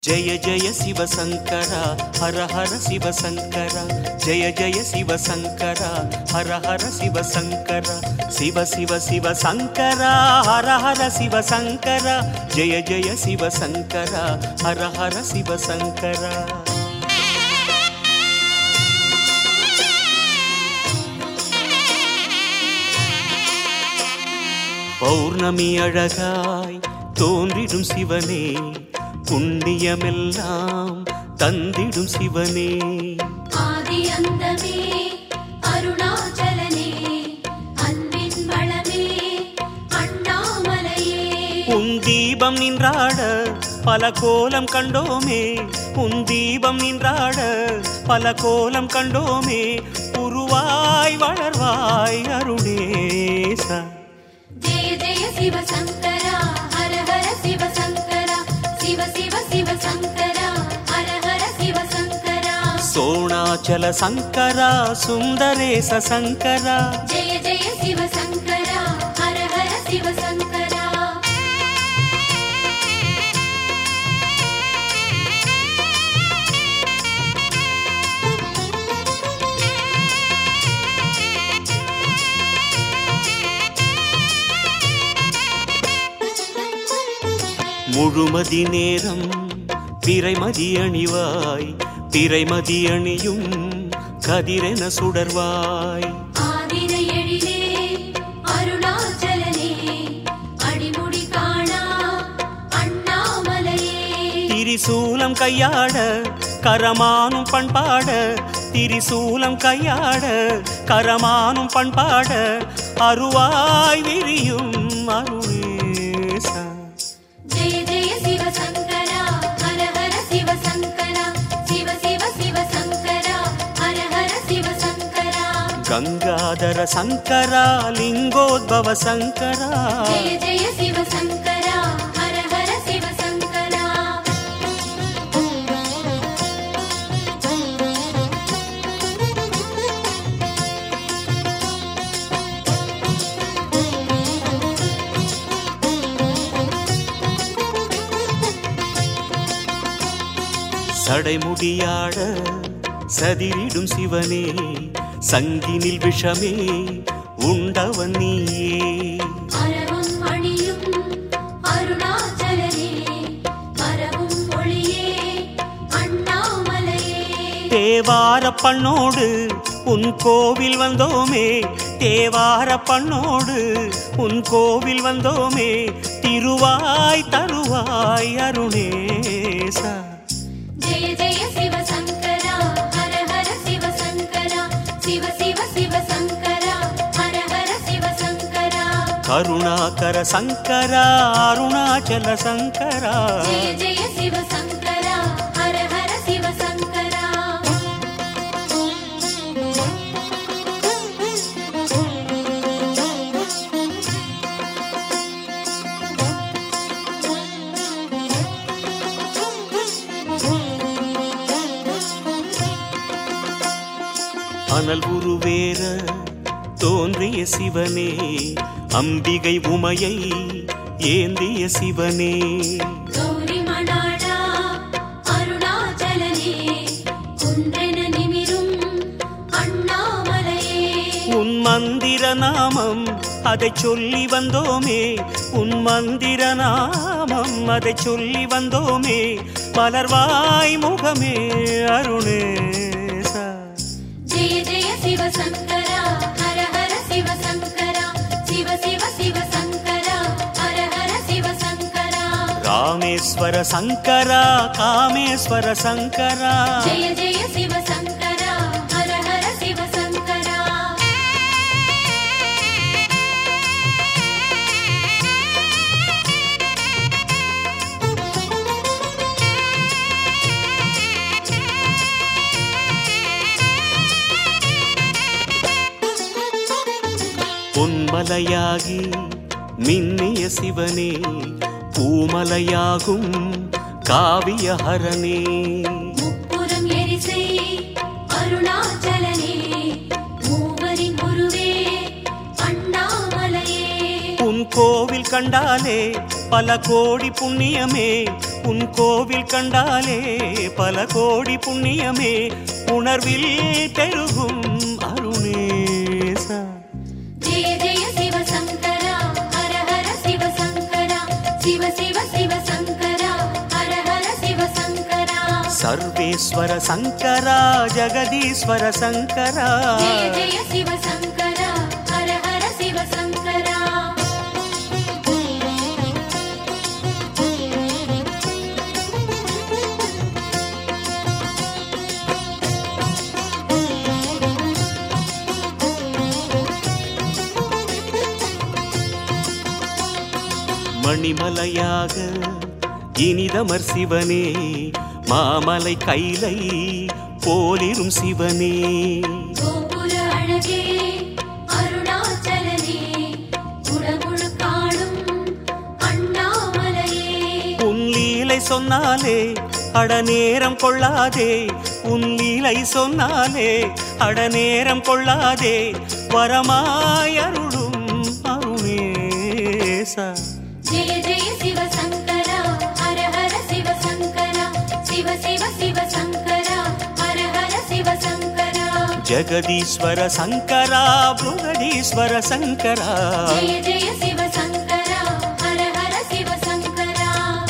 ஜெய ஜெய சிவசங்கரா ஹர ஹர சிவசங்கரா ஜெய ஜெய சிவசங்கரா ஹர ஹர சிவசங்கரா சிவ சிவ சிவசங்கரா ஹர ஹர சிவசங்கரா ஜெய ஜெய சிவசங்கரா ஹர ஹர சிவசங்கரா பௌர்ணமி அழகாய் தோன்றிடும் சிவனே புண்ணியமெல்லாம் தந்திடும் சிவனே ஆதி அந்தமே அருணாச்சலனே அன்பின் வளமே அண்ணாமலையே உன் தீபம் நின்றாட பல கோலம் கண்டோமே உன் தீபம் நின்றாட பல கோலம் கண்டோமே உருவாய் வளர்வாய் அருணேசா ஜெய ஜெய சிவசங்கரா ஹர ஹர சிவசங்கரா சிவ சிவ சிவசங்கரா ஹர ஹர சிவசங்கரா சோணாச்சல சங்கரா சுந்தரேச சங்கரா ஜெய ஜெய சிவசங்கரா ஹர ஹர சிவசங்கரா முழுமதி நேரம் பிறைமதி அணிவாய் பிறைமதி அணியும் கதிரென சுடர்வாய் ஆதிர எழிலே அருணாச்சலனே அடிமுடி காணா அண்ணாமலையே திரிசூலம் கையாட கரமானும் பண்பாட திரிசூலம் கையாட கரமானும் பண்பாட அருவாய் விரியும் அருணேசா ஜெய ஜெய சிவசங்கரா ஹர ஹர சிவசங்கரா சிவ சிவ சிவசங்கரா ஹர ஹர சிவசங்கரா கங்காதர சங்கரா லிங்கோத்பவ சங்கரா ஜெய ஜெய சிவசங்கரா ஹர ஹர சிவசங்கரா சடைமுடியாட சதிரிடும் சிவனே சங்கினில் விஷமே உண்டவன் நீயே அறவும் மணியும் அருணாச்சலனே பரவும் ஒளியே அண்ணாமலையே தேவார பண்ணோடு உன் கோவில் வந்தோமே தேவார பண்ணோடு உன் கோவில் வந்தோமே திருவாய் தருவாய் அருணேசா ஜெய ஜெய சிவசங்கரா ஹர ஹர சிவசங்கரா சிவ சிவ சிவசங்கரா ஹர ஹர சிவசங்கரா கருணாகர சங்கரா அருணாச்சல சங்கரா ஜெய ஜெய சிவசங்கரா ஹர ஹர சிவசங்கரா அனல் உருவேற தோன்றிய சிவனே அம்பிகை உமையை ஏந்திய சிவனே கௌரி மணாளா அருணாச்சலனே குன்றென நிமிரும் அண்ணாமலையே உன் மந்திர நாமம் அதை சொல்லி வந்தோமே உன் மந்திர நாமம் அதை சொல்லி வந்தோமே மலர்வாய் முகமே அருணேசா ஜெய ஜெய சிவசங்கரா ஹர ஹர சிவசங்கரா சிவ சிவ சிவசங்கரா ஹர ஹர சிவசங்கரா ராமேஸ்வர சங்கரா காமேஸ்வர சங்கரா ஜெய ஜெய சிவசங்கரா ஹர ஹர சிவசங்கரா பொன்மலையாகி மின்னிய சிவனே பூமலையாகும் காவியஹரனே முப்புறம் எரிசை அருணாச்சலனே மூவரின் குருவே அண்ணாமலையே உன் கோவில் கண்டாலே பல கோடி புண்ணியமே உன் கோவில் கண்டாலே பல கோடி புண்ணியமே உணர்வில் பெருகும் அருணேசா ஜெய ஜெய சிவ சங்கரா ஹர ஹர சிவ சங்கரா சிவ சிவ சிவ சங்கரா ஹர ஹர சிவ சங்கரா சர்வேஸ்வர சங்கரா ஜெகதீஸ்வர சங்கரா ஜெய ஜெய சிவ சங்கரா ஹர ஹர சிவ சங்கரா மணிமலையாக இனிதமர் சிவனே மாமலை கைலை போலிரும் சிவனே கோபுர அழகே அருணாச்சலனே குடமுழு காணும் அண்ணாமலையே உன் லீலை சொன்னாலே அட நேரம் கொள்ளாதே உன் லீலை சொன்னாலே அட நேரம் கொள்ளாதே வரமாய் அருளும் அருணேசா ஜெய ஜெய சிவ சங்கரா ஹர ஹர சிவ சங்கரா சிவ சிவ சிவ சங்கரா ஹர ஹர சிவ சங்கரா ஜெகதீஸ்வர சங்கரா புருகதீஸ்வர சங்கரா ஜெய ஜெய சிவ சங்கரா ஹர ஹர சிவ சங்கரா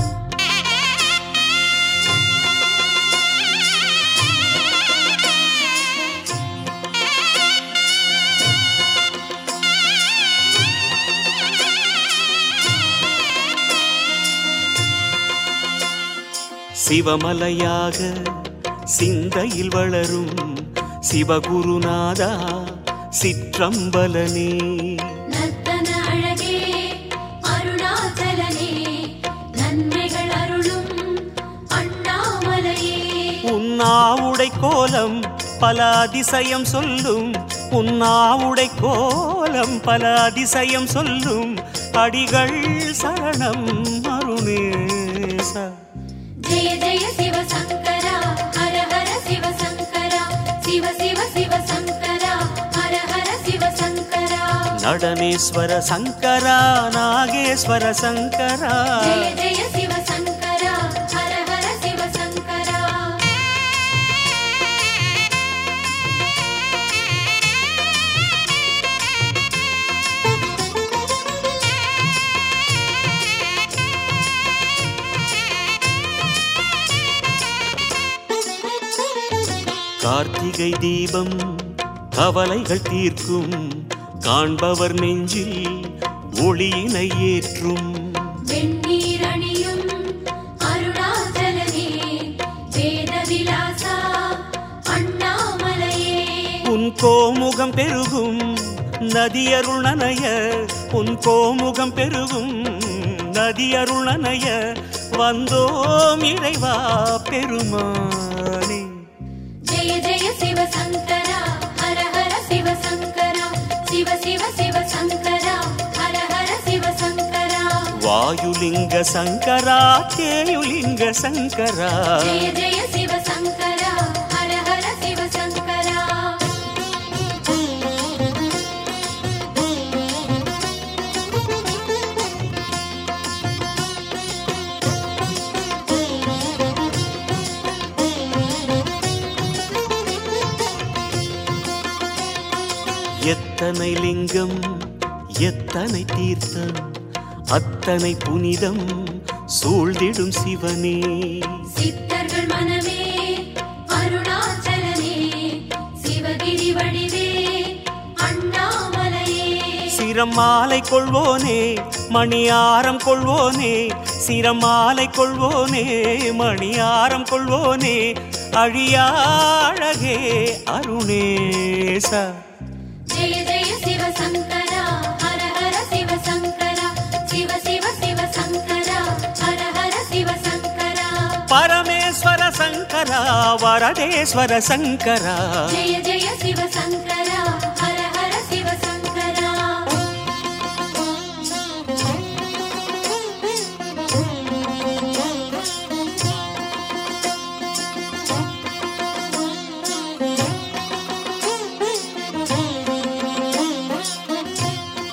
சிவமலையாக சிந்தையில் வளரும் சிவகுருநாதா சிற்றம்பலனே நர்த்தன அழகே அருணாச்சலனே நன்மைகள் அருளும் அண்ணாமலையே உன்னாவுடை கோலம் பல அதிசயம் சொல்லும் உன்னாவுடை கோலம் பல அதிசயம் சொல்லும் அடிகள் சரணம் அருணேசா ஜெய ஜெய சிவ சங்கரா ஹர ஹர சிவ சங்கரா சிவ சிவ சிவ சங்கரா ஹர ஹர சிவ சங்கரா நடனேஸ்வர சங்கரா நாகேஸ்வர சங்கரா ஜெய ஜெய சிவ சங்கரா ஹர ஹர சிவ சங்கரா கார்த்திகை தீபம் கவலைகள் தீர்க்கும் காண்பவர் நெஞ்சில் ஒளியினை ஏற்றும் வெண்ணீர் அணியும் அருணாச்சலனே வேத விலாசா அண்ணாமலையே உன் கோமுகம் பெருகும் நதியருள் நனைய உன் கோமுகம் பெருகும் நதியருள் நனைய வந்தோம் இறைவா பெருமானே ஜெய ஜெய சிவ சங்கரா ஹர ஹர சிவ சங்கரா சிவ சிவ சிவ சங்கரா ஹர ஹர சிவ சங்கரா வாயுலிங்க சங்கரா தேயுலிங்க சங்கரா ஜெய ஜெய சிவ சங்கரா ஹர ஹர சிவ சங்கரா எத்தனை லிங்கம் எத்தனை தீர்த்தம் அத்தனை புனிதம் சூழ்ந்திடும் சிவனே சித்தர்கள் மனமே அருணாச்சலனே சிவகிரி வடிவே அண்ணாமலையே சிரம் மாலை கொள்வோனே மணியாரம் கொள்வோனே சிரம் மாலை கொள்வோனே மணியாரம் கொள்வோனே அழியா அழகே அருணேசா ஜெய ஜெய சிவ சங்கரா ஹர ஹர சிவ சங்கரா சிவ சிவ சிவ சங்கரா ஹர ஹர சிவ சங்கரா பரமேஸ்வர சங்கரா வரதேஸ்வர சங்கரா ஜெய ஜெய சிவ சங்கரா ஹர ஹர சிவ சங்கரா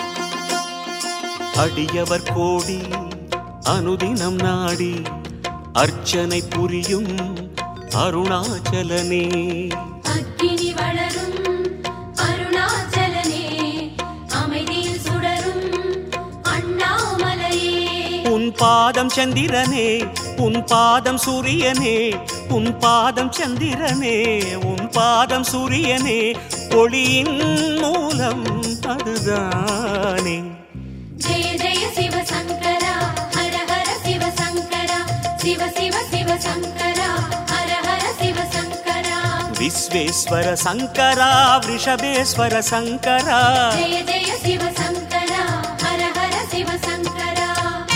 அடியவர் கோடி அனுதினம் நாடி அர்ச்சனை புரியும் அருணாச்சலனே அக்கினி வளரும் அருணாச்சலனே அமைதியில் சுடரும் அண்ணாமலையே உன் பாதம் சந்திரனே உன் பாதம் சூரியனே உன் பாதம் சந்திரனே உன் பாதம் சூரியனே ஒளியின் மூலம் அதுதானே ஜெய ஜெய சிவ சங்கரா ஹர ஹர சிவ சங்கரா சிவ சிவ சிவ சங்கரா ஹர ஹர சிவ சங்கரா விஸ்வேஸ்வர சங்கரா ரிஷபேஸ்வர சங்கரா ஜெய ஜெய சிவ சங்கரா ஹர ஹர சிவ சங்கரா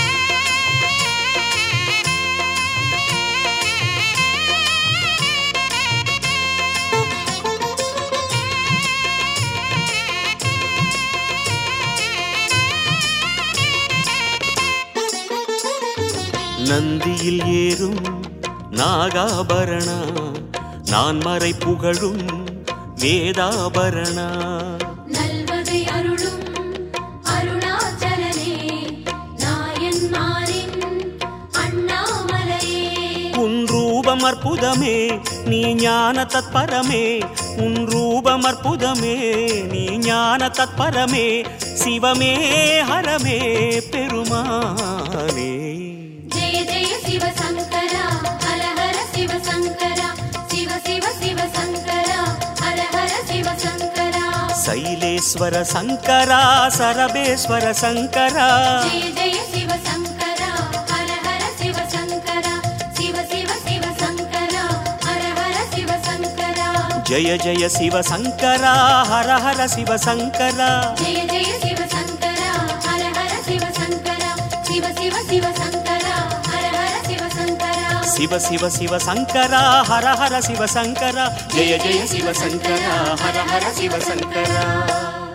நந்தியில் ஏறும் நாகாபரணா நான் மறை புகழும் வேதாபரணா நல்வகை அருளும் அருணாச்சலனே நாயன்மாரின் அண்ணாமலையே உன் ரூபம் அற்புதமே நீ ஞான தத்பரமே உன் ரூபம் அற்புதமே நீ ஞான தத்பரமே சிவமே ஹரமே பெருமானே ஜெய ஜெய சிவ சங்கரா ஹர ஹர சிவ சங்கரா சிவ சிவ சிவ சங்கரா ஹர ஹர சிவ சங்கரா சைலேஸ்வர சங்கரா சரபேஸ்வர சங்கரா ஜெய ஜெய சிவ சங்கரா ஹர ஹர சிவ சங்கரா சிவ சிவ சிவ சங்கரா ஹர ஹர சிவ சங்கரா ஜய ஜய சிவ சங்கரா ஹர ஹர சிவ சங்கரா ஜெய ஜெய சிவ சங்கரா ஹர ஹர சிவ சங்கரா சிவ சிவ சிவ சங்கரா ஹர ஹர சிவ சங்கரா சிவ சிவ சிவ சங்கரா ஹர ஹர சிவ சங்கரா ஜய ஜய சிவ சங்கரா ஹர ஹர சிவ சங்கரா